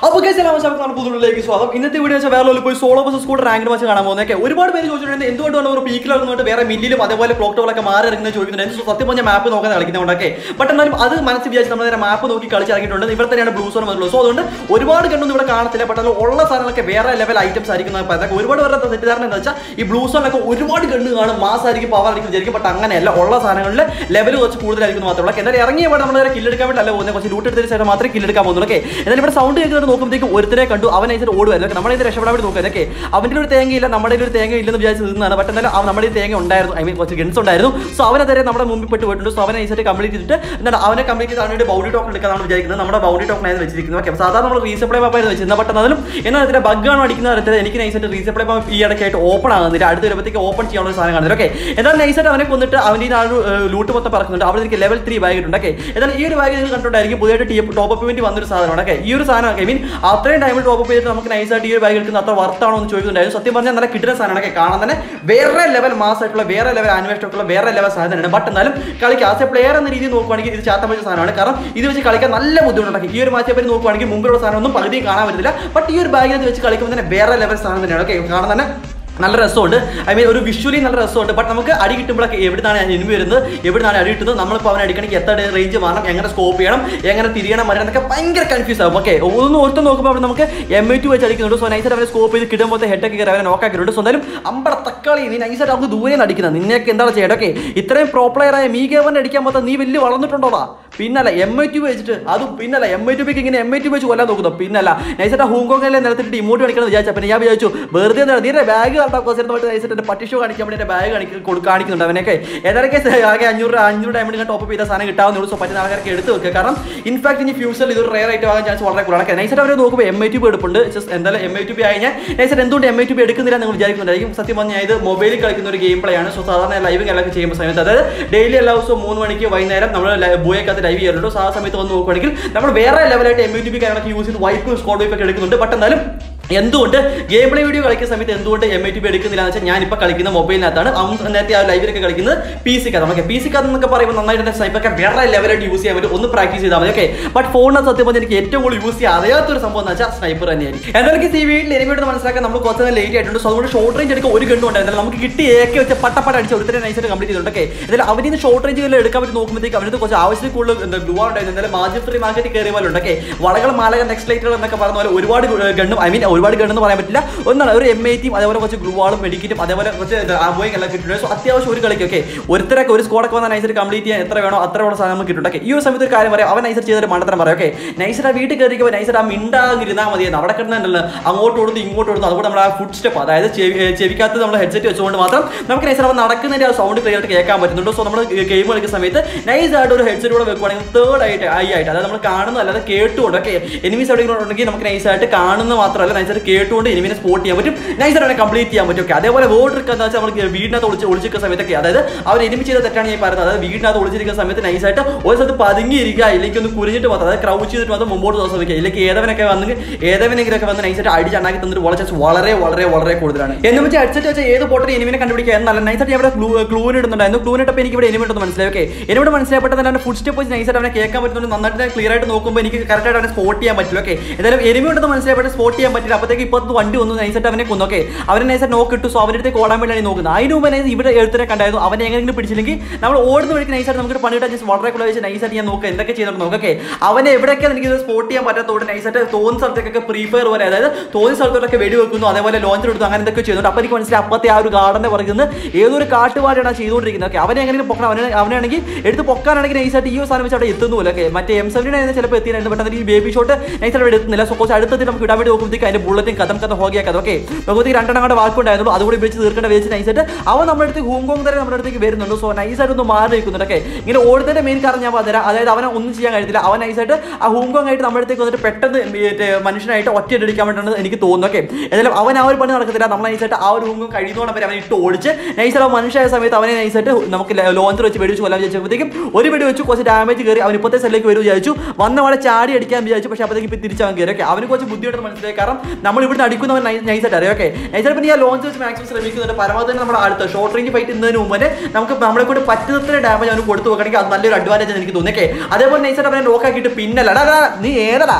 അപ്പോൾ guys, എല്ലാ മനുഷ്യർക്കും നമ്മുടെ പുതുള്ളിലേക്ക് സ്വാഗതം ഇന്നത്തെ വീഡിയോ വെച്ചാൽ വേറെ പോയി സോളോ ബസ് സ്കൂൾ റാങ്ക് വെച്ച് കാണാൻ പോകുന്നതൊക്കെ ഒരുപാട് പേര് ചോദിച്ചിട്ടുണ്ട് എന്തുകൊണ്ടാണ് ഒരു പീക്കിലിറങ്ങുന്നോട്ട് വേറെ മില്ലിലും അതേപോലെ ക്ലോക്ക് ടവറൊക്കെ മാറി ഇറങ്ങുന്നത് ചോദിക്കുന്നുണ്ട് എന്ത് സത്യം പറഞ്ഞ മാപ്പ് നോക്കാൻ കളിക്കുന്നതുകൊണ്ടൊക്കെ ബട്ട് എന്നാലും അത് മനസ്സിൽ വിചാരിച്ച് നമ്മൾ നേരെ മാപ്പ് നോക്കി കളിച്ചിറങ്ങിയിട്ടുണ്ട് ഇവിടെ തന്നെയാണ് ബ്ലൂ സോൺ വന്നുള്ളൂ സോ അതുകൊണ്ട് ഒരുപാട് കണ്ടൊന്നും ഇവിടെ കാണത്തില്ല ബട്ട് അതിൽ ഉള്ള സാധനങ്ങളൊക്കെ വേറെ ലെവൽ ഐറ്റംസ് ആയിരിക്കും എന്നൊക്കെ പറയുന്നത് ഒരുപാട് പേരുടെ തെറ്റിദ്ധാരണ എന്താ വെച്ചാൽ ഈ ബ്ലൂ സോണിലൊക്കെ ഒരുപാട് കണ്ണ് കാണും മാസ് ആയിരിക്കും പവർ ആയിരിക്കും വിചാരിക്കും ബട്ട് അങ്ങനെയല്ല ഉള്ള സാധനങ്ങളിൽ ലെവൽ കുറച്ച് കൂടുതലായിരിക്കും മാത്രമേ ഉള്ളൂ എന്തായാലും ഇറങ്ങിയ പാടെ നമ്മൾ കില്ലെടുക്കാൻ വേണ്ടിയല്ല പോകുന്നത് കുറച്ച് ലൂട്ട് എടുത്തതിന് ശേഷം മാത്രമേ കില്ലെടുക്കാൻ പോകുന്നുള്ളൂ ഓക്കെ എന്നാലും ഇവിടെ സൗണ്ട് കേൾക്കുന്നത് നോക്കുമ്പോഴത്തേക്ക് ഒരുത്തരെ കണ്ടു അവൻ അതിന് ഓടുവായിരുന്നു ഓക്കെ നമ്മളെ ഇത് രക്ഷപ്പെടാൻ വേണ്ടി നോക്കുക ഓക്കെ അവൻ്റെ ഒരു തേങ്ങയില്ല നമ്മുടെ ഒരു തേങ്ങ ഇല്ലെന്ന് വിചാരിച്ച് നിന്നാണ് ബട്ട് എന്നാലും അവൻ നമ്മുടെ ഈ തേങ്ങ ഉണ്ടായിരുന്നു ഐ മീൻ കുറച്ച് ഗൺസ് ഉണ്ടായിരുന്നു സോ അവനതരെ നമ്മുടെ മുമ്പിൽ പെട്ട് പോയിട്ടുണ്ട് സോ അവനെ നൈസായിട്ട് കംപ്ലീറ്റ് ചെയ്തിട്ട് എന്താണ് അവനെ കംപ്ലീറ്റ് ചെയ്ത് അവനൊരു ബൗണ്ടി ടോക്കൺ എടുക്കാനാണ് വിചാരിക്കുന്നത് നമ്മുടെ ബൗണ്ടി ടോക്കൺ ആയിരുന്നു വെച്ചിരിക്കുന്നത് ഓക്കെ സാധാരണ നമ്മൾ റീസപ്ലൈ മാപ്പ് ആയിരുന്നു വെച്ചിരുന്നത് ബട്ട് എന്നാലും എന്നാൽ അതിന്റെ ബഗ്ഗാണ് അടിക്കുന്നത് അറിയത്തില്ല എനിക്ക് നൈസായിട്ട് റീസപ്ലൈ മാപ്പ് ഈ ഇടയ്ക്കായിട്ട് ഓപ്പൺ ആകുന്നില്ല അടുത്ത വരുമ്പോഴത്തേക്ക് ഓപ്പൺ ചെയ്യാനുള്ള ഒരു സാധനം കാണുന്നില്ല ഓക്കെ എന്നാൽ നൈസായിട്ട് അവനെ കൊന്നിട്ട് അവൻ്റെ ആ ഒരു ലൂട്ട് മൊത്തം പറക്കുന്നുണ്ട് അവിടെ എനിക്ക് ലെവൽ ത്രീ ബാഗ് ഇട്ടുണ്ട് ഓക്കെ എന്നാൽ ഈ ഒരു ബാഗ് നിങ്ങൾ കണ്ടിട്ടുണ്ടായിരിക്കും പുതിയതായിട്ട് ടോപ്പ് അപ്പ് വേണ്ടി വന്നൊരു സാധനമാണ് ഓക്കെ ഈ ഒരു സാധനം ഐ മീൻ അത്രയും ടൈമിൽ ടോപ്പ് അപ്പ് ചെയ്തിട്ട് നമുക്ക് നൈസായിട്ട് ഈ ഒരു ബാഗ് എടുക്കുന്ന അത്ര വർത്താണോ എന്ന് ചോദിക്കുന്നുണ്ടായിരുന്നു സത്യം പറഞ്ഞാൽ നല്ല കിട്ടുന്ന സാധനമാണ് ഒക്കെ കാണാൻ തന്നെ വേറെ ലെവൽ മാസ് ആയിട്ടുള്ള വേറെ ലെവൽ ആനിമേഷൻ ആയിട്ടുള്ള വേറെ ലെവൽ സാധനമാണ് ബട്ട് എന്നാലും കളിക്കുക ആസ് എ പ്ലെയർ എന്ന രീതിയിൽ നോക്കുവാണെങ്കിൽ ഇത് ചാത്തം വെച്ച സാധനമാണ് കാരണം ഇത് വെച്ച് കളിക്കാൻ നല്ല ബുദ്ധിമുട്ടുണ്ടാക്കി ഈ ഒരു മാച്ചെ പറ്റി നോക്കുവാണെങ്കിൽ മുമ്പിലുള്ള സാധനമൊന്നും പകുതിയും കാണാൻ പറ്റില്ല ബട്ട് ഈ ഒരു ബാഗിനകത്ത് വെച്ച് കളിക്കുമ്പോൾ തന്നെ വേറെ ലെവൽ സാധനം തന്നെയാണ് ഓക്കെ കാണാൻ തന്നെ നല്ല രസമുണ്ട് ഐ മീൻ ഒരു വിഷ്വലി നല്ല രസമുണ്ട് ബട്ട് നമുക്ക് അടി കിട്ടുമ്പോഴൊക്കെ എവിടുന്നാണ് എനിമി വരുന്നത് എവിടുന്നാണ് അടി കിട്ടുന്നത് നമ്മളിപ്പോൾ അവനെ അടിക്കണമെങ്കിൽ എത്ര റേഞ്ച് മാറണം എങ്ങനെ സ്കോപ്പ് ചെയ്യണം എങ്ങനെ തിരിയണം മരണം എന്നൊക്കെ ഭയങ്കര കൺഫ്യൂസ് ആകും ഓക്കെ ഒന്ന് ഓർത്ത് നോക്കുമ്പോൾ അവിടെ നമുക്ക് എം ഐ ടു വെച്ച് അടിക്കുന്നുണ്ട് സോ നൈസായിട്ട് അവനെ സ്കോപ്പ് ചെയ്ത് കിട്ടുമ്പോൾ ഹെഡൊക്കെ കയറി അവനെ നോക്കാക്കിയിട്ടുണ്ട് സോ എന്തായാലും അമ്പട തക്കാളി നീ നൈസായിട്ട് അവർക്ക് ദൂരെ നിന്ന് അടിക്കുന്നത് നിന്നെയൊക്കെ എന്താണ് ചെയ്യേണ്ടത് ഓക്കെ ഇത്രയും പ്രോ പ്ലെയറായ മീ ഗേവൻ അടിക്കാൻ പറ്റാ നീ വലിയ വളർന്നിട്ടുണ്ടോടാ പിന്നല്ല എം ഐ ടു വെച്ചിട്ട് അതും പിന്നല്ല എം ഐ ടു ബിക്ക് ഇങ്ങനെ എം ഐ ടു വെച്ച് കൊല്ലാൻ നോക്കുന്നു പിന്നല്ല നൈസായിട്ട് ഹോങ്കോങ്ങിലെ നിലത്തിട്ട് ഇമോട്ട് കാണിക്കണം വിചാരിച്ചു പിന്നെ ഞാൻ വിചാരിച്ചു വെറുതെ എന്താണ് നീ ബാഗ് കണ്ടാൽ കുറച്ച് നൈസായിട്ട് എൻ്റെ പട്ടി ഷോ കാണിക്കാൻ വേണ്ടി എൻ്റെ ബാഗ് കാണിക്കും കൊടു- കാണിക്കുന്നുണ്ട് അവനൊക്കെ ഏതൊക്കെ ആകെ അഞ്ഞൂറ് അഞ്ഞൂറ് ഡയമണ്ട് ഞാൻ ടോപ്പ് ചെയ്ത സാധനം കിട്ടാവുന്നുള്ളൂ സോ പറ്റുന്ന ആൾക്കാർക്ക് എടുത്ത് വെക്കുക കാരണം ഇൻഫാക്ട് ഇനി ഫ്യൂച്ചറിൽ ഇതൊരു റയർ ആയിട്ട് ആകാൻ ചാൻസ് വളരെ കൂടുതലാണ് നൈസായിട്ട് അവർ നോക്കുമ്പോൾ എം ഐ ടി ബി എടുപ്പുണ്ട് ജസ്റ്റ് എന്തായാലും എം ഐ ടി ബി ആയി ഞാൻ നൈസായിട്ട് എന്തുകൊണ്ട് എം ഐ ടി ബി എടുക്കുന്നില്ല എന്ന് നിങ്ങൾ വിചാരിക്കുന്നുണ്ടായിരിക്കും സത്യം പറഞ്ഞാൽ ഇത് മൊബൈലിൽ കളിക്കുന്ന ഒരു ഗെയിം പ്ലേ ആണ് സോ സാധാരണ ലൈവ് എല്ലാം ചെയ്യുമ്പോൾ സമയത്ത് അതായത് ഡെയിലി എല്ലാ ദിവസവും മൂന്ന് മണിക്ക് വൈകുന്നേരം നമ്മൾ ബോയൊക്കെ ലൈവ് ചെയ്യാറുണ്ട് സോ ആ സമയത്ത് വന്ന് നോക്കുകയാണെങ്കിൽ നമ്മൾ വേറെ ലെവലായിട്ട് എം ഐ ടി ബി കാര്യങ്ങളൊക്കെ യൂസ് ചെയ്ത് വൈപ്പ് സ്കോഡ് വൈപ്പ് ഒക്കെ എടുക്കുന്നുണ്ട് ബട്ട് എന്നാലും എന്തുകൊണ്ട് ഗെയിം പ്ലേ വീഡിയോ കളിക്കുന്ന സമയത്ത് എന്തുകൊണ്ട് എം ഐ ടി ബി എടുക്കുന്നില്ല എന്ന് വെച്ചാൽ ഞാൻ ഇപ്പോൾ കളിക്കുന്ന മൊബൈലിനകത്താണ് അവൻ നേരത്തെ ആ ലൈവിലൊക്കെ കളിക്കുന്നത് പി സി കഥ ഓക്കെ പി സി കഥ എന്നൊക്കെ പറയുമ്പോൾ നന്നായിട്ട് സ്നൈപ്പൊക്കെ വേറെ ലെവലായിട്ട് യൂസ് ചെയ്യാൻ പറ്റും ഒന്ന് പ്രാക്ടീസ് ചെയ്താൽ മതി ഓക്കെ ബട്ട് ഫോണിനെ സത്യം പറഞ്ഞാൽ എനിക്ക് ഏറ്റവും കൂടുതൽ യൂസ് ചെയ്യാൻ അറിയാത്തൊരു സംഭവം എന്ന് വെച്ചാൽ സ്നൈപ്പർ തന്നെയായിരിക്കും എന്തായാലും ഈ വീട്ടിൽ എനിമയോട് മനസ്സിലാക്കാൻ നമ്മൾ കുറച്ച് ലേറ്റ് ആയിട്ടുണ്ട് സോ അതുകൊണ്ട് ഷോർട്ട് റേഞ്ച് എടുക്കാൻ ഒരു ഗണ്ണും ഉണ്ടായിരുന്നില്ല നമുക്ക് കിട്ടി ഏക്കെ വെച്ച് പട്ടപ്പട അടിച്ച് ഒരുത്തരെ നൈസായിട്ട് കംപ്ലീറ്റ് ചെയ്തിട്ടുണ്ട് ഓക്കെ എന്തായാലും അവരിൽ നിന്ന് ഷോർട്ട് റേഞ്ച് എടുക്കാൻ പറ്റി നോക്കുമ്പോഴത്തേക്ക് അവരുടെ കുറച്ച് ആവശ്യത്തിൽ കൂടുതൽ എന്താ ഗ്ലൂ ഉണ്ടായിരുന്നു എന്തായാലും മാജിക് ഫ്രീ മാർക്കറ്റിൽ കയറിയ പോലെ ഉണ്ട് ഓക്കെ വളകൾ മാലകൾ നെക്സ്റ്റ് ലൈറ്റുകൾ എന്നൊക്കെ പറഞ്ഞ പോലെ ഒരുപാട് ഗണ്ണും ഐ മീൻ ഒരുപാട് ഗണ്ണെന്ന് പറയാൻ പറ്റില്ല ഒന്നാണ് ഒരു എം ഐ ടിയും അതേപോലെ കുറച്ച് ഗ്ലൂവാളും മെഡിക്കറ്റും അതേപോലെ കുറച്ച് ആബോയും എല്ലാം കിട്ടുന്നുണ്ട് സോ അത്യാവശ്യം ഒരു കളിക്ക് ഓക്കെ ഒരുത്തരൊക്കെ ഒരു സ്കോഡൊക്കെ വന്നാൽ നൈസർ കംപ്ലീറ്റ് ചെയ്യാൻ എത്ര വേണോ അത്ര വേണോ സാധനം നമുക്ക് കിട്ടും ഓക്കെ ഈ ഒരു സമയത്ത് ഒരു കാര്യം പറയാം അവൻ നൈസർ ചെയ്തൊരു മണ്ടത്തരം പറയാം ഓക്കെ നൈസർ ആ വീട്ടിൽ കയറിക്കുമ്പോൾ നൈസർ ആ മിണ്ടാതിരുന്നാൽ മതിയെന്ന് അവിടെ കിടന്നുണ്ടല്ലോ അങ്ങോട്ട് ഓടുന്നു ഇങ്ങോട്ട് ഓടുന്നു അതുകൊണ്ട് നമ്മൾ ആ ഫുഡ് സ്റ്റെപ്പ് അതായത് ചെവി- ഏ, ചെവിക്കകത്ത് നമ്മൾ ഹെഡ്സെറ്റ് വെച്ചുകൊണ്ട് മാത്രം നമുക്ക് നൈസർ അവൻ നടക്കുന്നതിന്റെ ആ സൗണ്ട് ക്ലിയർ ആയിട്ട് കേൾക്കാൻ പറ്റുന്നുണ്ട് സോ നമ്മൾ ഗെയിം കളിക്കുന്ന സമയത്ത് നൈസ് ആയിട്ട് ഒരു ഹെഡ്സെറ്റ് കൂടെ വെക്കുവാണെങ്കിൽ തേർഡ് ആയിട്ട് ഐ ആയിട്ട് അതായത് നമ്മൾ കാണുന്ന അല്ലാതെ കേട്ടുകൊണ്ട് ഓക്കെ എനിമീസ് എവിടെയെങ്കിലും ഉണ്ടെങ്കിൽ നമുക്ക് നൈസ് ആയിട്ട് കാണുന്ന മാത്രമല്ല നൈസ് ആയിട്ട് കേട്ടുകൊണ്ട് എനിമിനെ സ്പോട്ട് ചെയ്യാൻ പറ്റും നൈസ് ആയിട്ട് കംപ്ലീറ്റ് ചെയ്യാൻ പറ്റും ഓക്കെ അതേപോലെ വേർഡ് ട്രിക്ക് എന്താ വെച്ചാൽ നമ്മൾ വീടിനകത്ത് ഒളിച്ച് ഒളിച്ചിരിക്കുന്ന സമയത്തൊക്കെ അതായത് അവർ എനിമി ചെയ്ത തെറ്റാണ് ഞാൻ പറയുന്നത് അതായത് വീടിനകത്ത് ഒളിച്ചിരിക്കുന്ന സമയത്ത് നൈസ് ആയിട്ട് ഒരു സ്ഥലത്ത് പതുങ്ങിയിരിക്കുക ഇല്ലെങ്കിൽ ഒന്ന് കുരിഞ്ഞിട്ട് മാത്രം അതായത് ക്രൗച്ച് ചെയ്തിട്ട് മാത്രം മുമ്പോട്ട് തോന്നാൻ ശ്രമിക്കുക ഇല്ലെങ്കിൽ ഏതവനൊക്കെ വന്ന് ഏതവനെങ്കിലൊക്കെ വന്ന് നൈസായിട്ട് അടിച്ച് ഉണ്ടാക്കി തന്നിട്ട് വളരെ ചാൻസ് വളരെ വളരെ വളരെ കൂടുതലാണ് എന്ന് വെച്ചാൽ അടിച്ചിട്ട് വെച്ചാൽ ഏത് പോട്ടിൽ എനിമിനെ കണ്ടുപിടിക്കുക എന്നല്ല നൈസായിട്ട് ഇവിടെ ക്ലൂ ക്ലൂവിന് ഇടുന്നുണ്ടായിരുന്നു ക്ലൂവിന് ഇട്ടപ്പോൾ എനിക്ക് ഇവിടെ എനിമി ഉണ്ടെന്ന് മനസ്സിലായി ഓക്കെ എന്നോട് മനസ്സിലായപ്പെട്ട തന്നെ ഫുഡ് സ്റ്റെപ്പ് വെച്ച് നൈസായിട്ട് അവനെ കേൾക്കാൻ പറ്റുന്നുണ്ട് നന്നായിട്ട് ക്ലിയർ ആയിട്ട് നോക്കുമ്പോൾ എനിക്ക് കറക്റ്റ് ആയിട്ട് അവനെ സ്പോട്ട് ചെയ്യാൻ പറ്റില്ല ഓക്കെ എന്തായാലും എനിമി ഉണ്ടെന്ന് മനസ്സിലായപ്പെട്ട് സ്പോട്ട് ചെയ്യാൻ പറ്റില്ല അപ്പോഴത്തേക്ക് ഇപ്പോൾ വണ്ടി വന്നു നൈസായിട്ട് അവനെ കൊന്നു ഓക്കെ അവനെ നൈസായിട്ട് നോക്ക് ഇട്ടു സോ അവൻ്റെ അടുത്തേക്ക് ഓടാൻ വേണ്ടിയാണ് ഈ നോക്കുന്നത് അതിന് മുമ്പ് നൈസ് ഇവിടെ എഴുത്തിനെ കണ്ടായിരുന്നു അവനെ എങ്ങനെയെങ്കിലും പിടിച്ചില്ലെങ്കിൽ നമ്മൾ ഓടുന്ന വഴിക്ക് നൈസായിട്ട് നമുക്ക് പണിയിട്ടാൽ ജസ്റ്റ് വളരെ കൂടുതൽ വെച്ച് നൈസായിട്ട് ഞാൻ നോക്കുക എന്തൊക്കെ ചെയ്യുന്നുണ്ട് നോക്കൊക്കെ അവനെ എവിടെയൊക്കെ എനിക്ക് സ്പോട്ട് ചെയ്യാൻ പറ്റാത്തതുകൊണ്ട് നൈസായിട്ട് തോന്നുന്ന സ്ഥലത്തേക്കൊക്കെ പ്രീ ഫയർ പോലെ അതായത് തോന്നുന്ന സ്ഥലത്തോട്ടൊക്കെ വെടി വെക്കുന്നു അതേപോലെ ലോഞ്ചർ എടുത്തു അങ്ങനെ എന്തൊക്കെ ചെയ്യുന്നുണ്ട് അപ്പോൾ എനിക്ക് മനസ്സിലായി അപ്പത്തെ ആ ഒരു ഗാർഡനെ പറയുന്നത് ഏതൊരു കാട്ടുപാടിയാണ് ആ ചെയ്തുകൊണ്ടിരിക്കുന്നത് ഓക്കെ അവനെ എങ്ങനെയും പൊക്കണം അവനെ അവനാണെങ്കിൽ എടുത്ത് പൊക്കാനാണെങ്കിൽ നൈസായിട്ട് ഈ ഒരു സാധനം വെച്ച് അവിടെ എത്തുന്നില്ല ഓക്കെ മറ്റേ എം സെവനിനെ ചിലപ്പോൾ എത്തിയായിരുന്നു പെട്ടെന്ന് ഈ ബേബി ഷോട്ട് നൈസായിട്ട് അവിടെ എത്തുന്നില്ല സോ കുറച്ച് അടുത്തെത്തി നമുക്ക് ഇടാൻ വേണ്ടി നോക്കുമ്പോഴത്തേക്ക് അതിന്റെ ബുള്ളറ്റും കഥം കഥ ഹോഗിയാക്കത് ഓക്കെ നോക്കുമ്പോഴത്തേക്ക് രണ്ടെണ്ണം കൂടെ വാക്കുണ്ടായിരുന്നു അതുകൂടി വിളിച്ച് തീർക്കേണ്ട വെച്ച് നൈസായിട്ട് അവൻ നമ്മുടെ അടുത്ത് ഹോങ്കോങ് തന്നെ നമ്മുടെ അടുത്തേക്ക് വരുന്നുണ്ട് സോ നൈസായിട്ട് ഒന്ന് മാറി നിൽക്കുന്നുണ്ട് ഓക്കെ ഇങ്ങനെ ഓടുന്നതിന്റെ മെയിൻ കാരണം ഞാൻ പറഞ്ഞുതരാം അതായത് അവനെ ഒന്നും ചെയ്യാൻ കഴിയത്തില്ല അവൻ നൈസായിട്ട് ആ ഹോങ്കോങ് ആയിട്ട് നമ്മുടെ അടുത്തേക്ക് വന്നിട്ട് പെട്ടെന്ന് മറ്റേ മനുഷ്യനായിട്ട് ഒറ്റയടിക്കാൻ വേണ്ടിയാണ് എനിക്ക് തോന്നുന്നു ഓക്കെ എന്തായാലും അവൻ ആ ഒരു പണി നടക്കത്തില്ല നമ്മൾ നൈസായിട്ട് ആ ഒരു ഹോങ്കോങ് കഴിയുന്നോളം വരെ അവനെ ഇട്ട് ഓടിച്ച് നൈസായിട്ട് അവൻ മനുഷ്യനായ സമയത്ത് അവനെ നൈസായിട്ട് നമുക്ക് ലോഞ്ചർ വെച്ച് വെടിച്ച് കൊല്ലാൻ വിചാരിച്ചപ്പോഴത്തേക്കും ഒരു വെടി വെച്ച് കുറച്ച് ഡാമേജ് കയറി അവൻ ഇപ്പോഴത്തെ സ്ഥലത്തേക്ക് വരും വിചാരിച്ചു വന്ന അവിടെ ചാടി അടിക്കാൻ വിചാരിച്ചു പക്ഷേ അപ്പോഴത്തേക്ക് ഇപ്പം തിരിച്ചവൻ കയറി ഓക്കെ അവന് കുറച്ച് ബുദ്ധിമുട്ട് മനസ്സിലായി കാരണം നമ്മൾ ഇവിടുന്ന് അടിക്കുന്നവൻ നൈസായിട്ട് അറിയാം ഓക്കെ നൈസായിട്ട് പിന്നെ ഈ ലോഞ്ച് വെച്ച് മാക്സിമം ശ്രമിക്കുന്നുണ്ട് പരമാവധി തന്നെ നമ്മുടെ അടുത്ത ഷോർട്ട് റേഞ്ച് ഫൈറ്റ് ഇന്നതിന് മുമ്പ് തന്നെ നമുക്ക് നമ്മളെ കൂടെ പറ്റുന്നത്ര ഡാമേജ് അവന് കൊടുത്തു നോക്കണമെങ്കിൽ അത് നല്ലൊരു അഡ്വാൻറ്റേജ് എനിക്ക് തോന്നിയൊക്കെ അതേപോലെ നൈസായിട്ട് അവനെ ലോക്ക് ആക്കിയിട്ട് പിന്നല്ല എടാ, എടാ, നീ ഏതടാ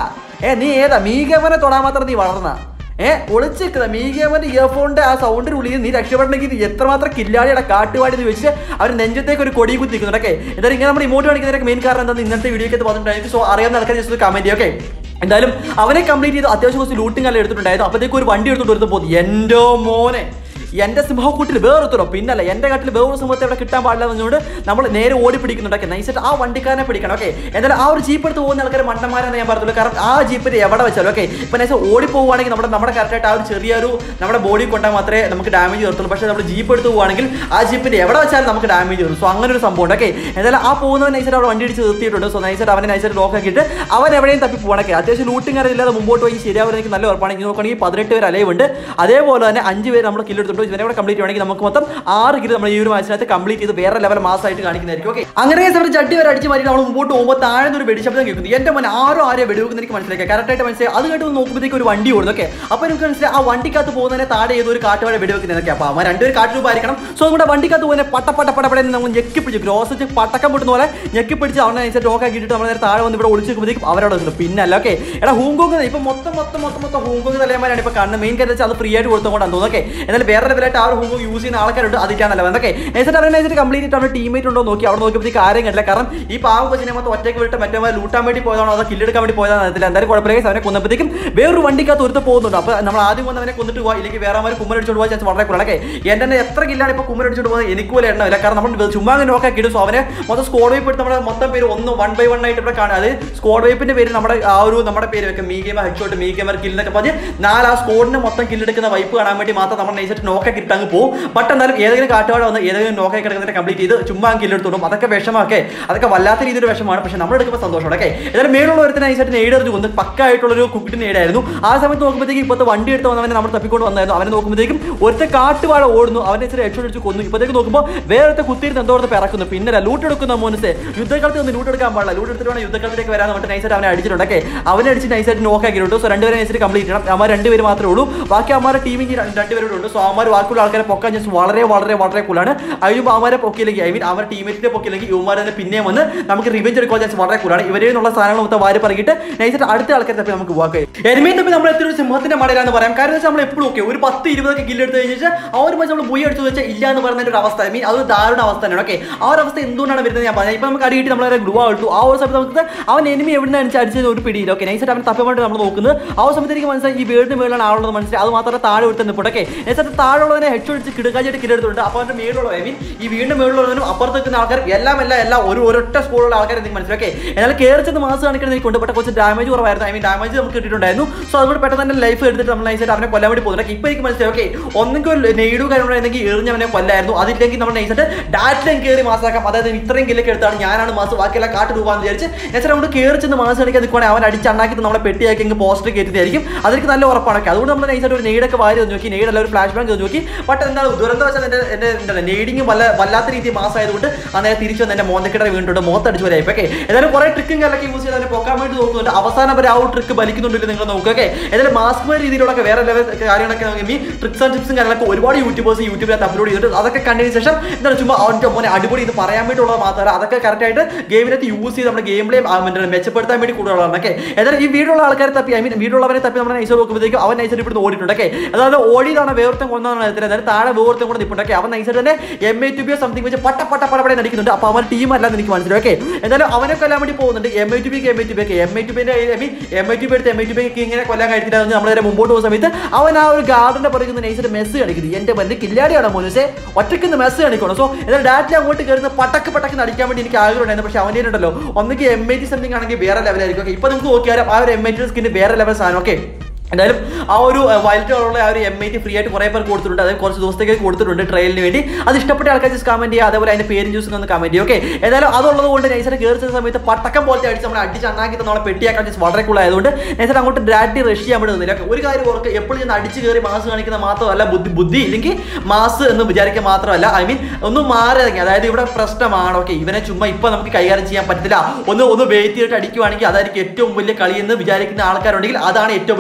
ഏ നീ ഏതാ മീഗമനെ തൊടാൻ മാത്രം നീ വളർന്ന ഏ ഒളിച്ചിരിക്കുന്ന മീഗമന്റെ ഇയർഫോണിന്റെ ആ സൗണ്ടിന് ഉള്ളിൽ നീ രക്ഷപ്പെടണമെങ്കിൽ നീ എത്രമാത്രം കില്ലാടിയുടെ കാട്ടുപാടി എന്ന് വെച്ച് അവർ നെഞ്ചത്തേക്ക് ഒരു കൊടി കുത്തി നിൽക്കുന്നുണ്ട് ഓക്കെ എന്തായാലും ഇങ്ങനെ നമ്മൾ ഇമോട്ട് കാണിക്കുന്നതിന്റെ മെയിൻ കാരണം എന്താ ഇന്നത്തെ വീഡിയോ ഒക്കെ പറഞ്ഞിട്ടുണ്ടായിരുന്നു സോ അറിയാവുന്ന ആൾക്കാർ ജസ്റ്റ് കമന്റ് ചെയ്യും ഓക്കെ എന്തായാലും അവനെ കംപ്ലീറ്റ് ചെയ്ത് അത്യാവശ്യം കുറച്ച് ലൂട്ടിംഗ് എല്ലാം എടുത്തിട്ടുണ്ടായിരുന്നു അപ്പോഴത്തേക്ക് ഒരു വണ്ടി എടുത്തോണ്ട് വരുന്ന പോകുന്നു എൻ്റെ മോനെ എന്റെ സിംഹക്കൂട്ടിൽ വേറൊരുത്തരോ പിന്നല്ല എന്റെ കാട്ടിൽ വേറൊരു സിംഹത്തെ ഇവിടെ കിട്ടാൻ പാടില്ല എന്നതുകൊണ്ട് നമ്മൾ നേരെ ഓടി പിടിക്കുന്നുണ്ടൊക്കെ നൈസായിട്ട് ആ വണ്ടിക്കാരനെ പിടിക്കണം ഓക്കെ എന്തായാലും ആ ഒരു ജീപ്പ് എടുത്ത് പോകുന്ന ആൾക്കാർ മണ്ടന്മാരെന്ന് ഞാൻ പറഞ്ഞുള്ളൂ കാരണം ആ ജീപ്പിൽ എവിടെ വെച്ചാലും ഓക്കെ ഇപ്പൊ നൈസ് ഓടി പോകുവാണെങ്കിൽ നമ്മുടെ നമ്മുടെ കറക്റ്റായിട്ട് ആ ഒരു ചെറിയൊരു നമ്മുടെ ബോഡി കൊണ്ടാൽ മാത്രമേ നമുക്ക് ഡാമേജ് നിർത്തുള്ളൂ പക്ഷേ നമ്മൾ ജീപ്പ് എടുത്ത് പോകുവാണെങ്കിൽ ആ ജീപ്പിന്റെ എവിടെ വെച്ചാലും നമുക്ക് ഡാമേജ് വരും സോ അങ്ങനെ ഒരു സംഭവം ഉണ്ട് ഓക്കെ എന്തായാലും ആ പോകുന്നവൻ നൈസായിട്ട് അവിടെ വണ്ടി ഇടിച്ച് നിർത്തിയിട്ടുണ്ട് സോ നൈസായിട്ട് അവനെ നൈസായിട്ട് ലോക്ക് ആക്കിയിട്ട് അവൻ എവിടെയും തപ്പി പോകണക്കെ അത്യാവശ്യം ലൂട്ടിംഗ് അറിയില്ലാതെ മുമ്പോട്ട് പോയി ശരിയാവുന്ന എനിക്ക് നല്ല ഉറപ്പാണെങ്കിൽ നോക്കുകയാണെങ്കിൽ പതിനെട്ട് പേര് അലയുണ്ട് അതേപോലെ തന്നെ അഞ്ച് പേര് നമ്മൾ കില്ലെടുത്തിട്ടുണ്ട് ഇവനെ കൂടെ കംപ്ലീറ്റ് ചെയ്യുവാണെങ്കിൽ നമുക്ക് മൊത്തം ആറ് കിലോ നമ്മൾ ഈ ഒരു മാച്ചിനകത്ത് കംപ്ലീറ്റ് ചെയ്ത് വേറെ ലെവൽ മാസമായിട്ട് കാണിക്കുന്നതായിരിക്കും ഓക്കെ അങ്ങനെ അവർ ജഡ്ഡി വരെ അടിച്ച് മാറ്റി നമ്മൾ മുമ്പോട്ട് പോകുമ്പോൾ താഴെ ഒരു വെടിശബ്ദം കേൾക്കുന്നു എന്റെ മോൻ ആരും ആരെയും വെടിവെക്കുന്ന എനിക്ക് മനസ്സിലാക്കി കറക്റ്റായിട്ട് മനസ്സിലായി അത് കേട്ട് നോക്കുമ്പോഴത്തേക്ക് ഒരു വണ്ടി ഓടുന്നു ഓക്കെ അപ്പോൾ എനിക്ക് മനസ്സിലായി ആ വണ്ടിക്കകത്ത് പോകുന്നതിനെ താഴെ ഏതോ ഒരു കാട്ടുവാഴ വെടിവെക്കുന്നതൊക്കെ അപ്പോൾ അവൻ രണ്ടുപേർ കാട്ടുരൂപായിരിക്കണം സോ നമ്മുടെ വണ്ടിക്കകത്ത് പോകുന്ന പട്ട പട്ട പട പട നമ്മൾ ഞെക്കിപ്പിടിച്ച് ഗ്രോസ് പട്ടക്കം പൊട്ടുന്ന പോലെ ഞെക്കിപ്പിടിച്ച് അവനെ അനുസരിച്ച് ലോക്ക് ആക്കിയിട്ട് നമ്മൾ നേരെ താഴെ വന്ന് ഇവിടെ ഒളിച്ച് നിൽക്കുമ്പോഴത്തേക്കും അവരവിടെ ഉണ്ട് പിന്നല്ല ഓക്കെ എടാ ഹോങ്കോങ് ഇപ്പൊ മൊത്തം മൊത്തം മൊത്തം മൊത്തം ഹോങ്കോങ് തലയന്മാരാണ് ഇപ്പൊ കാണുന്നത് മെയിൻ കാര്യം വെച്ചാൽ അത് ഫ്രീ ആയിട്ട് കൊടുത്തോണ്ടാണ് തോന്നുന്നു ഓക്കെ എന്നാൽ വേറെ ലെവലായിട്ട് ആ ഒരു ഹോങ്കോങ് യൂസ് ചെയ്യുന്ന ആൾക്കാരുണ്ട് അതിട്ടാണല്ലോ എന്തൊക്കെ എന്നിട്ട് അവരെ നൈസിട്ട് കംപ്ലീറ്റ് ആയിട്ട് അവരുടെ ടീമേറ്റ് ഉണ്ടോ നോക്കി അവിടെ നോക്കിയപ്പോഴത്തേക്ക് ആരെയും കണ്ടില്ല കാരണം ഈ പാവം കൊച്ചിനെ മൊത്തം ഒറ്റയ്ക്ക് വിട്ട് മറ്റേ ലൂട്ടാൻ വേണ്ടി പോയതാണോ അതോ കില്ലെടുക്കാൻ വേണ്ടി പോയതാണോ അറിയത്തില്ല എന്തായാലും കുഴപ്പമില്ല അവനെ കൊന്നപ്പോഴത്തേക്കും വേറൊരു വണ്ടിക്കകത്ത് ഒരുത്ത് പോകുന്നുണ്ട് അപ്പോൾ നമ്മൾ ആദ്യം വന്ന് അവനെ കൊന്നിട്ട് പോകാം ഇല്ലെങ്കിൽ വേറെ അവരെ കുമ്മരടിച്ചോണ്ട് പോകാൻ ചാൻസ് വളരെ കൂടുതലൊക്കെ എൻ്റെ തന്നെ എത്ര കില്ലാണ് ഇപ്പോൾ കുമ്മരടിച്ചോണ്ട് പോകുന്നത് എനിക്ക് പോലെ എണ്ണമില്ല കാരണം നമ്മൾ ചുമ്മാ അങ്ങനെ നോക്കാൻ കിട്ടും സോ അവനെ മൊത്തം സ്കോഡ് വൈപ്പ് എടുത്ത് നമ്മുടെ മൊത്തം പേര് ഒന്ന് വൺ ബൈ വൺ ആയിട്ട് ഇവിടെ കാണുക അത് സ്കോഡ് വൈപ്പിന്റെ പേര് നമ്മുടെ ആ ഒരു നമ്മുടെ പേര് വെക്കും me gamer head shot me gamer kill എന്നൊക്കെ പറഞ്ഞ് നാല് ആ സ്കോഡിന് മൊത്തം കില്ലെടുക്കുന്ന വൈപ്പ് കാണാൻ വേണ്ടി മാത്രം നമ്മൾ നൈസായിട്ട് നോക്കാൻ കിട്ടങ്ങ് പോകും ബട്ട് എന്നാലും ഏതെങ്കിലും കാട്ടുപാട് വന്ന് ഏതെങ്കിലും നോക്കായി കിടക്കുന്നതിനെ കംപ്ലീറ്റ് ചെയ്ത് ചുമ്മാ കില്ലെടുത്തോളും അതൊക്കെ വിഷമമൊക്കെ അതൊക്കെ വല്ലാത്ത രീതിയിൽ വിഷമമാണ് പക്ഷെ നമ്മൾ എടുക്കുമ്പോൾ സന്തോഷമാണ് ഓക്കെ ഏതായാലും മേലുള്ള ഒരുത്തിന് നൈസായിട്ട് നേട് എറിഞ്ഞു കൊന്ന് പക്കായിട്ടുള്ള ഒരു കുക്കിട്ട് നേടായിരുന്നു ആ സമയത്ത് നോക്കുമ്പോഴത്തേക്കും ഇപ്പോഴത്തെ വണ്ടി എടുത്ത് വന്നവനെ നമ്മൾ തപ്പിക്കൊണ്ട് വന്നായിരുന്നു അവനെ നോക്കുമ്പോഴത്തേക്കും ഒരുത്തെ കാട്ടുവാഴ ഓടുന്നു അവനെ ഇച്ചിരി ഹെഡ് അടിച്ച് കൊന്നു ഇപ്പോഴത്തേക്ക് നോക്കുമ്പോൾ വേറത്തെ കുത്തിയിരുന്ന് എന്തോടത്ത് പിറക്കുന്നു പിന്നെ ലൂട്ട് എടുക്കുന്ന മോനസെ യുദ്ധകാലത്ത് ഒന്ന് ലൂട്ട് എടുക്കാൻ പാടില്ല ലൂട്ട് എടുത്തിട്ട് വേണം യുദ്ധകാലത്തേക്ക് വരാൻ പറഞ്ഞിട്ട് നൈസായിട്ട് അവനെ അടിച്ചിട്ടുണ്ട് ഓക്കെ അവനെ അടിച്ച് നൈസായിട്ട് നോക്ക് ആക്കിയിട്ടുണ്ട് സോ രണ്ടുപേരെ നൈസായിട്ട് കംപ്ലീറ്റ് ചെയ്യണം അവന്മാർ രണ്ടുപേര് മാത്രമേ ഉള്ളൂ ബാക്കി അവന്മാരുടെ ടീമിൽ രണ്ടുപേരും ഉണ്ട് സോ അവന്മാർ ബാക്കിയുള്ള ആൾക്കാരെ പൊക്കാൻ ചാൻസ് വളരെ വളരെ വളരെ കൂടുതലാണ് അതിലും അവന്മാരെ പൊക്കിയില്ലെങ്കിൽ ഐ മീൻ അവരുടെ ടീമേറ്റിനെ പൊക്കിയില്ലെങ്കിൽ ഇവന്മാർ തന്നെ പിന്നെയും വന്ന് നമുക്ക് റിവെഞ്ച് എടുക്കാൻ ചാൻസ് വളരെ കൂടുതലാണ് ഇവരിൽ നിന്നുള്ള സാധനങ്ങൾ മൊത്തം വാരി പറക്കിയിട്ട് നൈസായിട്ട് അടുത്ത ആൾക്കാരെ തപ്പി നമുക്ക് വാക്ക് എരുമയും തപ്പി നമ്മൾ എത്ര ഒരു സിംഹത്തിന്റെ മടയിലാന്ന് പറയാം കാരണം വെച്ചാൽ നമ്മൾ എപ്പോഴും ഓക്കെ ഒരു പത്ത് ഇരുപതൊക്കെ കില്ല് എടുത്ത് കഴിഞ്ഞാൽ ആ ഒരു മത്സരം നമ്മൾ ബുയ എടുത്തു വെച്ചാൽ ഇല്ല എന്ന് പറയുന്ന ഒരു അവസ്ഥ ഐ മീൻ അത് ദാരുണ അവസ്ഥ തന്നെയാണ് ഓക്കെ ആ ഒരു അവസ്ഥ എന്തുകൊണ്ടാണ് വരുന്നത് ഞാൻ പറഞ്ഞത് ഇപ്പൊ നമുക്ക് അടിയിട്ട് നമ്മളെ ഗ്ലൂ എടുത്തു ആ ഒരു സമയത്ത് നമുക്ക് അവൻ എനിമി എവിടെ നിന്ന് അടിച്ചത് ഒരു പിടിയില്ല ഓക്കെ നൈസായിട്ട് അവൻ തപ്പമായിട്ട് നമ്മൾ നോക്കുന്നത് ആ ഒരു സമയത്ത് എനിക്ക് മനസ്സിലായി ഈ വീടിന് മേളിലാണ് ആളുള്ളത് മനസ്സിലായി അത് മാത്രമല്ല താഴെ വിട്ട് നിൽപ്പോൾ ഓക്കെ നൈസായിട്ട് താഴെയുള്ളവനെ ഹെഡ് അടിച്ച് കിടക്കാനായിട്ട് കിടെടുത്തിട്ടുണ്ട് അപ്പോൾ അവൻ്റെ മേളിലുള്ള ഐ മീൻ ഈ വീടിന് മേളിലുള്ളവനും അപ്പുറത്ത് നിൽക്കുന്ന ആൾക്കാർ എല്ലാം എല്ലാം എല്ലാം ഒരു ഒരൊറ്റ സ്കൂളുള്ള ആൾക്കാർ എനിക്ക് മനസ്സിലായി ഓക്കെ എന്നാൽ കയറി ചെന്ന് മാസം കാണിക്കുന്നത് എനിക്ക് കൊണ്ട് പക്ഷേ കുറച്ച് ഡാമേജ് കുറവായിരുന്നു ഐ മീൻ ഡാമേജ് നമുക്ക് കിട്ടിയിട്ടുണ്ടായിരുന്നു സോ അതുകൊണ്ട് പെട്ടെന്ന് തന്നെ ലൈഫ് എടുത്തിട്ട് നമ്മൾ നൈസായിട്ട് അവനെ കൊല്ലാൻ വേണ്ടി പോകുന്നത് ഇപ്പോൾ എനിക്ക് മനസ്സിലായി ഓക്കെ ഒന്നെങ്കിൽ ഒരു നെയ്ഡു കാര്യങ്ങളുണ്ടെങ്കിൽ എറിഞ്ഞവനെ കൊല്ലായിരുന്നു അതില്ലെങ്കിൽ നമ്മൾ നൈസായിട്ട് ഡാറ്റിലും കയറി മാസാക്കാം അതായത് ഇത്രയും കില്ലൊക്കെ എടുത്താണ് ഞാനാണ് മാസം ബാക്കിയെല്ലാം കാട്ട് രൂപയെന്ന് വിചാരിച്ച് നൈസായിട്ട് അവിടെ കയറി ചെന്ന് മാസം കാണിക്കാൻ നിൽക്കുവാണെങ്കിൽ അവൻ അടിച്ചണ്ടാക്കി നമ്മളെ പെട്ടിയാക്കി എങ്കിൽ പോസ്റ്റർ കയറ്റിയതായിരിക്കും അതെനിക്ക് നല്ല ഉറപ്പാണ് ഒക്കെ അതുകൊണ്ട് നമ്മൾ നൈസായിട്ട് ഒരു നെയ്ഡൊക്കെ വാരി ഒന്ന് നോക്കി നെയ്ഡ് അല്ല ഒരു ഫ്ലാഷ് ബാങ്ക് നോക്കി ബട്ട് എന്താണ് ദുരന്തം വെച്ചാൽ എൻ്റെ എൻ്റെ എന്താണ് നെയ്ഡിങ് വല്ല വല്ലാത്ത രീതിയിൽ മാസമായതുകൊണ്ട് അന്നേരം തിരിച്ചു വന്ന് എൻ്റെ മോന്തക്കിട വീണ്ടുണ്ട് മോത്തടിച്ച് വരെ ഓക്കെ ഏതായാലും കുറെ ട്രിക്കും കാര്യമൊക്കെ യൂസ് ചെയ്ത് അതിനെ പൊക്കാൻ വേണ്ടി നോക്കുന്നുണ്ട് അവസാനം വരെ ആ ഒരു ട്രിക്ക് വലിക്കുന്നുണ്ടെങ്കിൽ നിങ്ങൾ നോക്കുക ഓക്കെ ഏതായാലും മാസ്ക് രീതിയിലൊക്കെ വേറെ ലെവൽ കാര്യങ്ങളൊക്കെ നോക്കി ട്രിക്സ് ആൻഡ് ടിപ്സും കാര്യങ്ങളൊക്കെ ഒരുപാട് യൂട്യൂബേഴ്സ് യൂട്യൂബിനകത്ത് അപ്ലോഡ് ചെയ്തിട്ട് അതൊക്കെ കണ്ടതിന് ശേഷം എന്താണ് ചുമ്മാ അവൻ്റെ മോനെ അടിപൊളി ഇത് പറയാൻ വേണ്ടിയുള്ളത് മാത്രമല്ല അതൊക്കെ കറക്റ്റായിട്ട് ഗെയിമിനകത്ത് യൂസ് ചെയ്ത് നമ്മുടെ ഗെയിമിലെയും മെച്ചപ്പെടുത്താൻ വേണ്ടി കൂടുതലാണ് ഓക്കെ ഏതായാലും ഈ വീടുള്ള ആൾക്കാരെ തപ്പി ഐ മീൻ വീടുള്ളവരെ തപ്പി നമ്മൾ നൈസ് നോക്കുമ്പോഴത്തേക്കും അവൻ നൈസായിട്ട് ഇവിടുന്ന് ഓടിയിട്ടുണ്ട് ഓക്കെ അതായത് ഓടിയതാണ് വേർത്തം കൊന്നതാണ് അതായത് താഴെ വേർത്തം കൂടെ നിൽപ്പുണ്ട് ഓക്കെ അവൻ നൈസായിട്ട് തന്നെ M A two B something വെച്ച് പട്ട പട്ട പടപടെ നടിക്കുന്നുണ്ട് അപ്പോൾ അവൻ ടീം അല്ലാന്ന് എനിക്ക് മനസ്സിലായി ഓക്കെ എന്തായാലും അവനെ കൊല്ലാൻ വേണ്ടി പോകുന്നുണ്ട് എം ഐ ടു ബിക്ക് എം ഐ ടു ബി ഒക്കെ എം ഐ ടു ബിന്റെ I mean M I two B എടുത്ത് എം ഐ ടു ബിക്ക് ഇങ്ങനെ കൊല്ലാൻ കഴിച്ചിട്ട് നമ്മൾ നേരെ മുമ്പോട്ട് പോകുന്ന സമയത്ത് അവൻ ആ ഒരു ഗാർഡന്റെ പറയുന്ന നൈസായിട്ട് മെസ്സ് കാണിക്കുന്നത് എന്റെ ബന്ധു കില്ലാടിയാണ് മോനുസെ ഒറ്റയ്ക്ക് മെസ്സ് കാണിക്കണം സോ എന്നാൽ ഡാറ്റിൽ അങ്ങോട്ട് കയറുന്ന പട്ടക്ക് പട്ടക്ക് നടിക്കാൻ വേണ്ടി എനിക്ക് ആഗ്രഹം ഉണ്ടായിരുന്നു പക്ഷെ അവൻ്റെ ഉണ്ടല്ലോ ഒന്നെങ്കിൽ എം ഐ ടി സംതിങ് ആണെങ്കിൽ വേറെ ലെവലായിരിക്കും ഓക്കെ ഇപ്പൊ നിങ്ങൾക്ക് നോക്കിയാലും ആ ഒരു എം ഐ ടി സ്കിന് വേറെ ലെവൽ സാധനം ഓക്കെ എന്തായാലും ആ ഒരു വൈൽഡ് കളറുള്ള ആ ഒരു എം ഐ ടി ഫ്രീ ആയിട്ട് കുറേ പേർ കൊടുത്തിട്ടുണ്ട് അതായത് കുറച്ച് ദിവസത്തേക്ക് കൊടുത്തിട്ടുണ്ട് ട്രയലിന് വേണ്ടി അത് ഇഷ്ടപ്പെട്ട ആൾക്കാർ ജസ്റ്റ് കമന്റ് ചെയ്യുക അതേപോലെ അതിന്റെ പേരും ജ്യൂസ് ഒന്ന് കമന്റ് ചെയ്യുക ഓക്കെ ഏതായാലും അതുള്ളത് കൊണ്ട് നൈസർ കയറി ചെന്ന സമയത്ത് പട്ടക്കം പോലത്തെ അടിച്ച് നമ്മൾ അടിച്ച് അണ്ണാക്കി നമ്മളെ പെട്ടിയാക്കാൻ ജസ്റ്റ് വളരെ cool ആയതുകൊണ്ട് നൈസർ അങ്ങോട്ട് ഡാറ്റി റഷ് ചെയ്യാൻ വേണ്ടി നിന്നില്ല ഒരു കാര്യം ഓർക്ക് എപ്പോഴും ഞാൻ അടിച്ച് കയറി മാസ് കാണിക്കുന്ന മാത്രമല്ല ബുദ്ധി ബുദ്ധി ഇല്ലെങ്കിൽ മാസ് എന്ന് വിചാരിക്കാൻ മാത്രമല്ല ഐ മീൻ ഒന്ന് മാറി ഇറങ്ങി അതായത് ഇവിടെ പ്രശ്നമാണ് ഓക്കെ ഇവനെ ചുമ്മാ ഇപ്പൊ നമുക്ക് കൈകാര്യം ചെയ്യാൻ പറ്റത്തില്ല ഒന്ന് ഒന്ന് വെയിറ്റ് ചെയ്തിട്ട് അടിക്കുവാണെങ്കിൽ അതായിരിക്കും ഏറ്റവും വലിയ കളി എന്ന് വിചാരിക്കുന്ന ആൾക്കാരുണ്ടെങ്കിൽ അതാണ് ഏറ്റവും വലിയ മാസം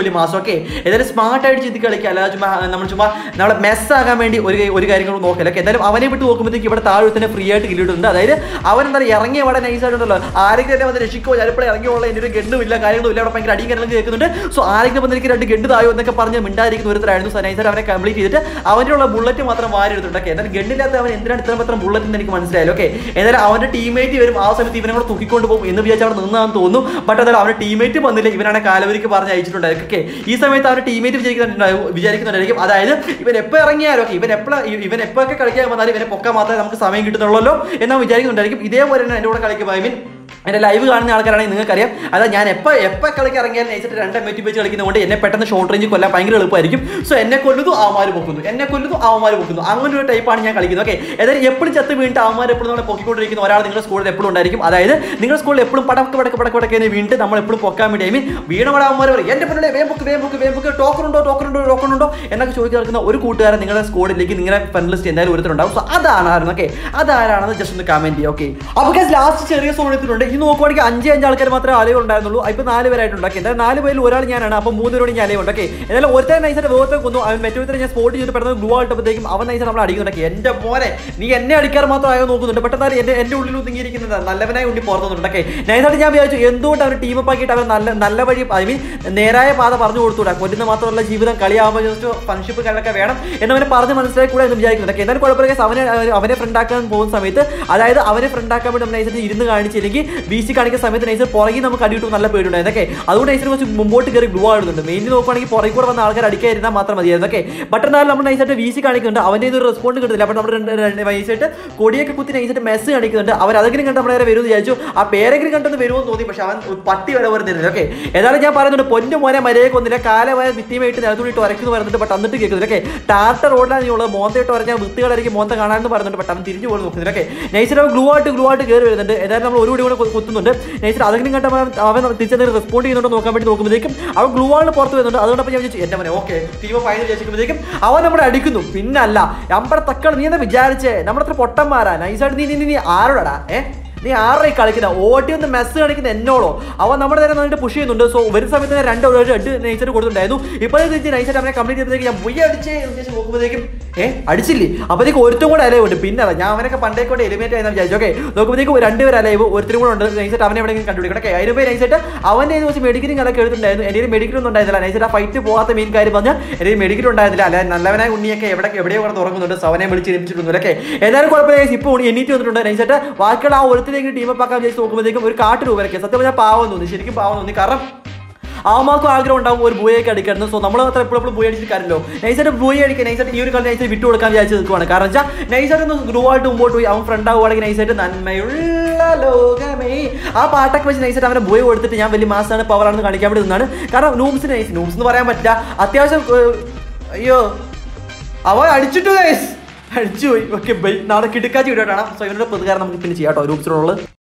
ഓക്കെ ഏതായാലും സ്മാർട്ട് ആയിട്ട് ചിന്തി കളിക്കുക അല്ലാതെ ചുമ്മാ നമ്മൾ ചുമ്മാ നമ്മളെ മെസ് ആകാൻ വേണ്ടി ഒരു ഒരു കാര്യങ്ങളും നോക്കില്ല ഓക്കെ എന്തായാലും അവനെ വിട്ട് നോക്കുമ്പോഴത്തേക്ക് ഇവിടെ താഴെ തന്നെ ഫ്രീ ആയിട്ട് കിട്ടിയിട്ടുണ്ട് അതായത് അവൻ എന്താ പറയുക ഇറങ്ങിയ അവിടെ നൈസ് ആയിട്ടുണ്ടല്ലോ ആരെങ്കിലും തന്നെ വന്ന് രക്ഷിക്കോ ചിലപ്പോൾ ഇറങ്ങിയുള്ള എൻ്റെ ഒരു ഗണ്ടുമില്ല കാര്യങ്ങളും ഇല്ല അവിടെ ഭയങ്കര അടിയും കാര്യങ്ങളും കേൾക്കുന്നുണ്ട് സോ ആരെങ്കിലും വന്ന് എനിക്ക് രണ്ട് ഗണ്ട് തായോ എന്നൊക്കെ പറഞ്ഞ് മിണ്ടാതിരിക്കുന്ന ഒരുത്തരായിരുന്നു സോ നൈസായിട്ട് അവനെ കംപ്ലീറ്റ് ചെയ്തിട്ട് അവൻ്റെ ഉള്ള ബുള്ളറ്റ് മാത്രം വാരി എടുത്തിട്ടുണ്ട് ഓക്കെ എന്നാലും ഗണ്ണില്ലാത്ത അവൻ എന്തിനാണ് ഇത്ര മാത്രം ബുള്ളറ്റ് എന്ന് എനിക്ക് മനസ്സിലായല്ലോ ഓക്കെ എന്നാലും അവൻ്റെ ടീമേറ്റ് വരും ആ സമയത്ത് ഇവനെ കൂടെ തൂക്കിക്കൊണ്ട് പോകും എന്ന് വിചാരിച്ച് അവിടെ നിന്നാന്ന് തോന്നുന്നു ബട്ട് എന്തായാലും അവൻ്റെ ടീമേറ്റ് വന്നില്ല ഇവനാണ് കാലവരിക്ക് പറഞ്ഞ് അയച്ചിട്ടുണ്ടായിരിക്കും ഓക്കെ ഈ സമയത്ത് അവൻ്റെ ടീമേറ്റ് വിചാരിക്കുന്നുണ്ടാവും വിചാരിക്കുന്നുണ്ടായിരിക്കും അതായത് ഇവൻ എപ്പോൾ ഇറങ്ങിയാലും ഓക്കെ ഇവൻ എപ്പോൾ ഇവൻ എപ്പോഴൊക്കെ കളിക്കാൻ വന്നാലും ഇവനെ പൊക്കാൻ മാത്രമേ നമുക്ക് സമയം കിട്ടുന്നുള്ളൂ എന്ന് വിചാരിക്കുന്നുണ്ടായിരിക്കും ഇതേപോലെ തന്നെ എൻ്റെ കൂടെ കളിക്കുമ്പോൾ ഐ മീൻ എൻ്റെ ലൈവ് കാണുന്ന ആൾക്കാരാണെങ്കിൽ നിങ്ങൾക്കറിയാം അതായത് ഞാൻ എപ്പോൾ എപ്പോൾ കളിക്ക് ഇറങ്ങിയാൽ നയിച്ചിട്ട് രണ്ട് എം വെച്ച് കളിക്കുന്നതുകൊണ്ട് എന്നെ പെട്ടെന്ന് ഷോർട്ട് റേഞ്ച് കൊല്ലാൻ ഭയങ്കര എളുപ്പമായിരിക്കും സോ എന്നെ കൊല്ലുന്നു അവന്മാർ പൊക്കുന്നു എന്നെ കൊല്ലുന്നു അവന്മാർ പൊക്കുന്നു അങ്ങനെ ഒരു ടൈപ്പാണ് ഞാൻ കളിക്കുന്നത് ഓക്കെ ഏതായാലും എപ്പോഴും ചത്ത് വീണിട്ട് അവന്മാർ എപ്പോഴും നമ്മളെ പൊക്കിക്കൊണ്ടിരിക്കുന്ന ഒരാൾ നിങ്ങളുടെ സ്കൂളിൽ എപ്പോഴും ഉണ്ടായിരിക്കും അതായത് നിങ്ങളുടെ സ്കൂളിൽ എപ്പോഴും പടക്ക് പടക്ക് പടക്ക് പടക്ക് എന്ന് വീണിട്ട് നമ്മൾ എപ്പോഴും പൊക്കാൻ വേണ്ടി ഐ മീൻ വീണവിടെ അവന്മാർ പറയും എൻ്റെ പിന്നിലെ വേം book worm book worm book token ഉണ്ടോ ടോക്കൺ ഉണ്ടോ ടോക്കൺ ഉണ്ടോ എന്നൊക്കെ ചോദിച്ച് നടക്കുന്ന ഒരു കൂട്ടുകാരൻ നിങ്ങളുടെ സ്കോഡിലേക്ക് നിങ്ങളുടെ ഫ്രണ്ട് ലിസ്റ്റ് എന്തായാലും ഒരുത്തരുണ്ടാവും സോ അതാണായിരുന്നു ഓക്കെ അതാരാണെന്ന് ജസ്റ്റ് ഒന്ന് കമന്റ് ചെയ്യുക ഓക്കെ അപ്പോൾ ലാസ്റ്റ് ചെറിയ സോണിത്തിലുണ്ട് ഇനി നോക്കുവാണെങ്കിൽ അഞ്ച് അഞ്ച് ആൾക്കാർ മാത്രമേ അലവ് ഉണ്ടായിരുന്നുള്ളൂ ഇപ്പൊ നാല് പേരായിട്ടുണ്ട് ഓക്കെ എന്തായാലും നാല് പേരിൽ ഒരാൾ ഞാനാണ് അപ്പോൾ മൂന്ന് പേരോട് ഞാൻ അലവുണ്ട് ഓക്കെ എന്നാലും ഒരുത്തൻ നൈസായിട്ട് വേഗത്തെ കൊന്നു അവൻ മറ്റൊരുത്തരെ ഞാൻ സ്പോട്ട് ചെയ്ത് പെട്ടെന്ന് ഗ്ലൂ ആയിട്ടപ്പോഴത്തേക്കും അവൻ നൈസായിട്ട് നമ്മൾ അടിക്കുന്നുണ്ട് എൻ്റെ മോനെ നീ എന്നെ അടിക്കാൻ മാത്രം ആയോ നോക്കുന്നുണ്ട് പെട്ടെന്ന് എൻ്റെ എൻ്റെ ഉള്ളിൽ ഒതുങ്ങിയിരിക്കുന്നത് നല്ലവനായി ഉണ്ടി പുറത്തുന്നുണ്ട് ഓക്കെ നൈസായിട്ട് ഞാൻ വിചാരിച്ചു എന്തുകൊണ്ട് അവൻ ടീം അപ്പ് ആക്കിയിട്ട് അവൻ നല്ല നല്ല വഴി ഐ മീൻ നേരായ പാത പറഞ്ഞു കൊടുത്തുകൂടാ കൊല്ലുന്ന മാത്രമല്ല ജീവിതം കളിയാകുമ്പോൾ ജസ്റ്റ് ഫ്രണ്ട്ഷിപ്പ് കാര്യങ്ങളൊക്കെ വേണം എന്നവനെ പറഞ്ഞ് മനസ്സിലാക്കി കൂടെ എന്ന് വിചാരിക്കുന്നുണ്ട് Okay, എന്നാലും കുഴപ്പമില്ല guys. അവനെ അവനെ ഫ്രണ്ട് ആക്കാൻ പോകുന്ന സമയത്ത് അതായത് അവനെ ഫ്രണ്ട് ആക്കാൻ വേണ്ടി നമ്മൾ നൈസായിട്ട് ഇരുന്ന് കാണിച്ചില്ലെങ്കിൽ വി സി കാണിക്കുന്ന സമയത്ത് നൈസർ പുറകിൽ നമുക്ക് അടി കിട്ടും നല്ല പേടിയുണ്ടായിരുന്നു ഓക്കെ അതുകൊണ്ട് നൈസർ കുറച്ച് മുമ്പോട്ട് കയറി ഗ്ലൂ ആടുന്നുണ്ട് മെയിൻ നോക്കുകയാണെങ്കിൽ പുറകിൽ കൂടെ വന്ന ആൾക്കാർ അടിക്കാതിരുന്നാൽ മാത്രം മതിയായിരുന്നു ഓക്കെ ബട്ട് എന്നാലും നമ്മൾ നൈസായിട്ട് വി സി കാണിക്കുന്നുണ്ട് അവൻ്റെ ഒരു റെസ്പോണ്ട് കിട്ടുന്നില്ല അപ്പോൾ നമ്മൾ നൈസായിട്ട് കൊടിയൊക്കെ കുത്തി നൈസായിട്ട് മെസ്സ് കാണിക്കുന്നുണ്ട് അവർ അതെങ്കിലും കണ്ട് നമ്മുടെ നേരെ വരുമെന്ന് വിചാരിച്ചു ആ പേരെങ്കിലും കണ്ടെന്ന് വരുമെന്ന് തോന്നി പക്ഷെ അവൻ പട്ടി വരെ വരുന്നില്ല ഓക്കെ ഏതായാലും ഞാൻ പറയുന്നുണ്ട് പൊന്നു മോനെ മര്യാദയ്ക്ക് ഒന്നില്ല കാലമായ വിത്തിയുമായിട്ട് നിലത്തൂടിയിട്ട് ഉരക്കുന്നു പറയുന്നുണ്ട് ബട്ട് എന്നിട്ട് കേൾക്കുന്നില്ല ഓക്കെ ടാർട്ട റോഡിലാണ് നീ ഉള്ളത് മോന്തയിട്ട് ഉരഞ്ഞാൽ വൃത്തികളായിരിക്കും മോന്ത കാണാമെന്ന് പറയുന്നുണ്ട് ബട്ട് അവൻ തിരിഞ്ഞു പോലും നോക്കുന്നില്ല ഓക്കെ നൈസർ അവൻ ഗ്ലൂ ആയിട്ട് ഗ്ലൂ ആയിട്ട് കയറി വരുന്നുണ്ട് ഏതായാലും നമ്മൾ ഒരു കൂടി കൂടെ കു- കുത്തുന്നുണ്ട് നൈസർ അതെങ്കിലും കണ്ട അവൻ തിരിച്ചെന്തെങ്കിലും റെസ്പോണ്ട് ചെയ്യുന്നുണ്ടോ നോക്കാൻ വേണ്ടി നോക്കുമ്പോഴേക്കും അവൻ ഗ്ലൂ ആണ് പുറത്ത് വരുന്നുണ്ട് അതുകൊണ്ടപ്പോൾ ഞാൻ വിചാരിച്ചു എൻ്റെ മോനെ ഓക്കെ ടീം ഫൈനൽ വിചാരിക്കുമ്പോഴേക്കും അവൻ നമ്മുടെ അടിക്കുന്നു പിന്നല്ല നമ്മുടെ തക്കൾ നീ എന്താ വിചാരിച്ചേ നമ്മുടെ അത്ര പൊട്ടന്മാരാ നൈസായിട്ട് നീ നീ നീ ആരോടാ ഏഹ് നീ ആരുടെ കളിക്കുന്ന ഓട്ടി ഒന്ന് മെസ്സ് കാണിക്കുന്ന എന്നോടോ അവൻ നമ്മുടെ നേരെ നന്നായിട്ട് പുഷ് ചെയ്യുന്നുണ്ട് സോ വരുന്ന സമയത്ത് ഞാൻ രണ്ട് ഒരു എട്ട് നൈസായിട്ട് കൊടുത്തിട്ടുണ്ടായിരുന്നു ഇപ്പോഴേ തിരിച്ച് നൈസായിട്ട് അവനെ കംപ്ലീറ്റ് ചെയ്തപ്പോഴത്തേക്ക് ഞാൻ മുയ്യ അടിച്ചേ എന്ന് വിചാരിച്ച് നോക്കുമ്പോഴത്തേക്കും ഏ അടിച്ചില്ലേ അപ്പോഴത്തേക്ക് ഒരുത്തും കൂടെ അലവ് ഉണ്ട് പിന്നെ അതാ ഞാൻ അവനൊക്കെ പണ്ടേ കൊണ്ട് എലിമിനേറ്റ് ആയെന്ന് വിചാരിച്ചു ഓക്കെ നോക്കുമ്പോഴത്തേക്ക് രണ്ടുപേർ അലവ് ഒരുത്തരും കൂടെ ഉണ്ട് നൈസായിട്ട് അവനെ എവിടെയെങ്കിലും കണ്ടുപിടിക്കണം ഓക്കെ അതിന് പേര് നൈസായിട്ട് അവൻ്റെ കുറച്ച് മെഡിക്കലും കലൊക്കെ എടുത്തിട്ടുണ്ടായിരുന്നു എൻ്റെ മെഡിക്കൽ ഒന്നും ഉണ്ടായിരുന്നില്ല നൈസായിട്ട് ആ ഫൈറ്റ് പോകാത്ത മെയിൻ കാര്യം പറഞ്ഞാൽ എൻ്റെ മെഡിക്കൽ ഉണ്ടായിരുന്നില്ല അല്ല നല്ലവനായ ഉണ്ണിയൊക്കെ എവിടെ എവിടെയോ കൂടെ തുറക്കുന്നുണ്ട് സവനെ വിളിച്ച് എണിച്ചിട്ടുണ്ട് ഓക്കെ ഏതായാലും കുഴപ്പമില്ല guys. ഇപ്പോൾ എണീറ്റ് വന്നിട്ടുണ്ട് നൈസായിട്ട് ബാക്കിയുള്ള ആ ഒരുത്തിലേക്ക് ടീം അപ്പ് ആക്കാൻ വിചാരിച്ച് നോക്കുമ്പോഴത്തേക്കും ഒരു കാട്ട് രൂപയൊക്കെ സത്യം പറഞ്ഞാൽ പാവം തോന്നി ശരിക്കും പാവം തോന്നി കാരണം ആമാർക്കും ആഗ്രഹം ഉണ്ടാവും ഒരു ബൂയൊക്കെ അടിക്കായിരുന്നു സോ നമ്മൾ അത്ര എപ്പോഴും എപ്പോഴും ബൂയ അടിച്ചിട്ട് കാര്യമല്ലോ നൈസായിട്ട് ബൂയ അടിക്കുക നൈസായിട്ട് ഈ ഒരു കളി നൈസായിട്ട് വിട്ടു കൊടുക്കാൻ വിചാരിച്ച് നിൽക്കുവാണ് കാരണം വെച്ചാൽ നൈസായിട്ട് ഒന്ന് ഗ്രൂ ആയിട്ട് മുമ്പോട്ട് പോയി അവൻ ഫ്രണ്ട് ആവുകയാണെങ്കിൽ നൈസായിട്ട് നന്മയുള്ള ലോകമേ ആ പാട്ടൊക്കെ വെച്ച് നൈസായിട്ട് അവനെ ബൂയ കൊടുത്തിട്ട് ഞാൻ വലിയ മാസാണ് പവറാണെന്ന് കാണിക്കാൻ വേണ്ടി നിന്നാണ് കാരണം നൂംസിന് നൈസ് നൂംസ് എന്ന് പറയാൻ പറ്റില്ല അത്യാവശ്യം ഏർ, അയ്യോ അവൻ അടിച്ചിട്ട് ഗൈസ് അടിച്ചു പോയി ഓക്കെ ബൈ നാളെ കിടക്കാച്ചി വിടാണ് സോ ഇവരുടെ പ്രതികാരം നമുക്ക് പിന്നെ ചെയ്യാം കേട്ടോ രൂപത്തിലുള്ളത്